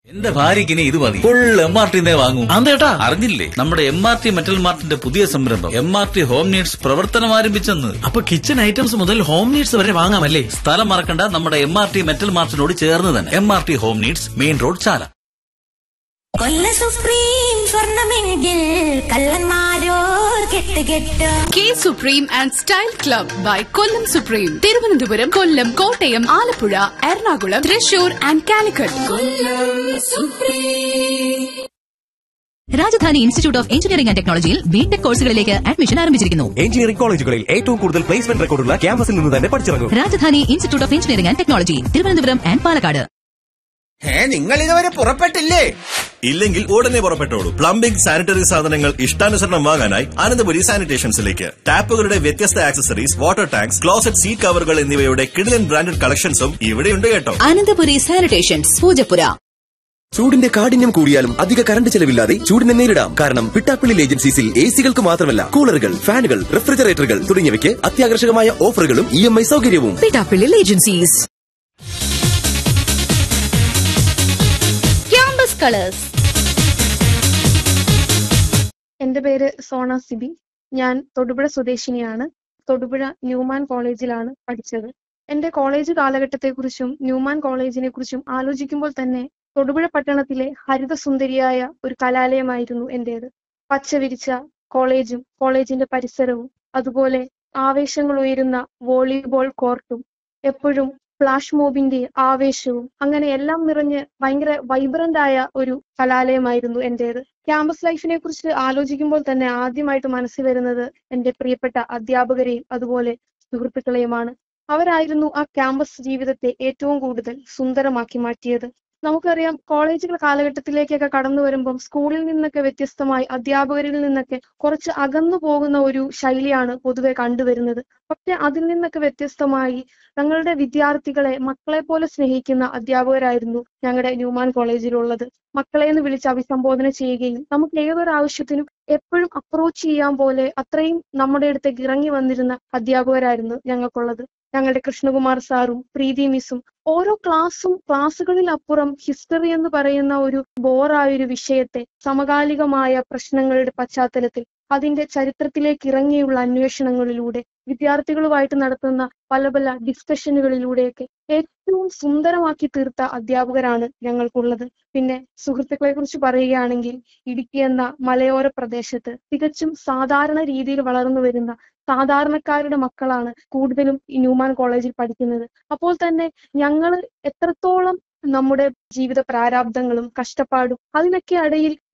എന്റെ ഭാര്യയ്ക്ക് ഇനി ഇത് മതി ഫുൾ എം ആർ ടിന്നേ വാങ്ങും അന്തേട്ടാ അറിഞ്ഞില്ലേ നമ്മുടെ എം ആർ ടി മെറ്റൽ മാർട്ടിന്റെ പുതിയ സംരംഭം M R T home needs പ്രവർത്തനം ആരംഭിച്ചെന്ന് അപ്പൊ കിച്ചൺ ഐറ്റംസ് മുതൽ ഹോം നീഡ്സ് വരെ വാങ്ങാമല്ലേ സ്ഥലം മറക്കണ്ട നമ്മുടെ എം ആർ ടി മെറ്റൽ മാർട്ടിനോട് ചേർന്ന് തന്നെ M R T home needs main road Chala കൊല്ല സുപ്രീം സ്വർണമെങ്കിൽ കള്ളന്മാരോർ കെട്ട് കെട്ട് കെ supreme and style club by Kollam supreme Thiruvananthapuram Kollam Kottayam Alappuzha Ernakulam Thrissur and Calicut Rajadhani institute of engineering and ടെക്നോളജിയിൽ ബിടെക് കോഴ്സുകളിലേക്ക് അഡ്മിഷൻ ആരംഭിച്ചിരിക്കുന്നു എഞ്ചിനീയറിംഗ് കോളേജുകളിൽ ഏറ്റവും കൂടുതൽ പ്ലേസ്മെന്റ് റെക്കോർഡുള്ള ക്യാമ്പസിൽ നിന്ന് തന്നെ പഠിച്ചിറങ്ങും Rajadhani institute of engineering and technology Thiruvananthapuram and Palakkad ഏ നിങ്ങൾ ഇതുവരെ പുറപ്പെട്ടില്ലേ ഇല്ലെങ്കിൽ ഉടനെ പുറപ്പെട്ടോളൂ പ്ലംബിംഗ് സാനിറ്ററി സാധനങ്ങൾ ഇഷ്ടാനുസരണം വാങ്ങാനായി അനന്തപുരി സാനിറ്റേഷൻസിലേക്ക് ടാപ്പുകളുടെ വ്യത്യസ്ത accessories water tanks closet seat കവറുകൾ എന്നിവയുടെ കിടിലൻ ബ്രാൻഡഡ് കളക്ഷൻസും ഇവിടെയുണ്ട് കേട്ടോ അനന്തപുരി സാനിറ്റേഷൻസ് പൂജപ്പുര ചൂടിന്റെ കാഠിന്യം കൂടിയാലും അധിക കറണ്ട് ചെലവില്ലാതെ ചൂടിനെ നേരിടാം കാരണം പിട്ടാപ്പിള്ളി ഏജൻസീസിൽ എ സികൾക്ക് മാത്രമല്ല കൂളറുകൾ ഫാനുകൾ റെഫ്രിജറേറ്ററുകൾ തുടങ്ങിയവയ്ക്ക് അത്യാകർഷകമായ ഓഫറുകളും ഇ എം ഐ സൗകര്യവും പിടാപ്പിള്ളി ഏജൻസീസ് ക്യാമ്പസ് കളേഴ്സ് എന്റെ പേര് സോണ സിബി ഞാൻ തൊടുപുഴ സ്വദേശിനിയാണ് തൊടുപുഴ ന്യൂമാൻ കോളേജിലാണ് പഠിച്ചത് എന്റെ കോളേജ് കാലഘട്ടത്തെക്കുറിച്ചും ന്യൂമാൻ കോളേജിനെ കുറിച്ചും ആലോചിക്കുമ്പോൾ തന്നെ തൊടുപുഴ പട്ടണത്തിലെ ഹരിതസുന്ദരിയായ ഒരു കലാലയമായിരുന്നു എന്റേത് പച്ച വിരിച്ച കോളേജും കോളേജിന്റെ പരിസരവും അതുപോലെ ആവേശങ്ങൾ ഉയരുന്ന വോളിബോൾ കോർട്ടും എപ്പോഴും ഫ്ലാഷ് മോബിന്റെ ആവേശവും അങ്ങനെ എല്ലാം നിറഞ്ഞ് ഭയങ്കര വൈബ്രന്റ് ആയ ഒരു കലാലയമായിരുന്നു എന്റേത് ക്യാമ്പസ് ലൈഫിനെ കുറിച്ച് ആലോചിക്കുമ്പോൾ തന്നെ ആദ്യമായിട്ട് മനസ്സിൽ വരുന്നത് എന്റെ പ്രിയപ്പെട്ട അധ്യാപകരെയും അതുപോലെ സുഹൃത്തുക്കളെയുമാണ് അവരായിരുന്നു ആ ക്യാമ്പസ് ജീവിതത്തെ ഏറ്റവും കൂടുതൽ സുന്ദരമാക്കി മാറ്റിയത് നമുക്കറിയാം കോളേജുകൾ കാലഘട്ടത്തിലേക്കൊക്കെ കടന്നു വരുമ്പം സ്കൂളിൽ നിന്നൊക്കെ വ്യത്യസ്തമായി അധ്യാപകരിൽ നിന്നൊക്കെ കുറച്ച് അകന്നു പോകുന്ന ഒരു ശൈലിയാണ് പൊതുവെ കണ്ടുവരുന്നത് പക്ഷെ അതിൽ നിന്നൊക്കെ വ്യത്യസ്തമായി ഞങ്ങളുടെ വിദ്യാർത്ഥികളെ മക്കളെ പോലെ സ്നേഹിക്കുന്ന അധ്യാപകരായിരുന്നു ഞങ്ങളുടെ ന്യൂമാൻ കോളേജിലുള്ളത് മക്കളെ എന്ന് വിളിച്ച് അഭിസംബോധന ചെയ്യുകയും നമുക്ക് ഏതൊരു ആവശ്യത്തിനും എപ്പോഴും അപ്രോച്ച് ചെയ്യാൻ പോലെ അത്രയും നമ്മുടെ അടുത്തേക്ക് ഇറങ്ങി വന്നിരുന്ന അധ്യാപകരായിരുന്നു ഞങ്ങൾക്കുള്ളത് ഞങ്ങളുടെ കൃഷ്ണകുമാർ സാറും പ്രീതി മിസ്സും ഓരോ ക്ലാസ്സും ക്ലാസ്സുകളിൽ അപ്പുറം ഹിസ്റ്ററി എന്ന് പറയുന്ന ഒരു ബോറായ ഒരു വിഷയത്തെ സമകാലികമായ പ്രശ്നങ്ങളുടെ പശ്ചാത്തലത്തിൽ അതിന്റെ ചരിത്രത്തിലേക്ക് ഇറങ്ങിയുള്ള അന്വേഷണങ്ങളിലൂടെ വിദ്യാർത്ഥികളുമായിട്ട് നടത്തുന്ന പല പല ഡിസ്കഷനുകളിലൂടെയൊക്കെ ഏറ്റവും സുന്ദരമാക്കി തീർത്ത അധ്യാപകരാണ് ഞങ്ങൾക്കുള്ളത് പിന്നെ സുഹൃത്തുക്കളെ കുറിച്ച് പറയുകയാണെങ്കിൽ ഇടുക്കി എന്ന മലയോര പ്രദേശത്ത് തികച്ചും സാധാരണ രീതിയിൽ വളർന്നു വരുന്ന സാധാരണക്കാരുടെ മക്കളാണ് കൂടുതലും ഈ ന്യൂമാൻ കോളേജിൽ പഠിക്കുന്നത് അപ്പോൾ തന്നെ ഞങ്ങൾ എത്രത്തോളം നമ്മുടെ ജീവിത പ്രാരാബ്ദങ്ങളും കഷ്ടപ്പാടും അതിനൊക്കെ ഇടയിൽ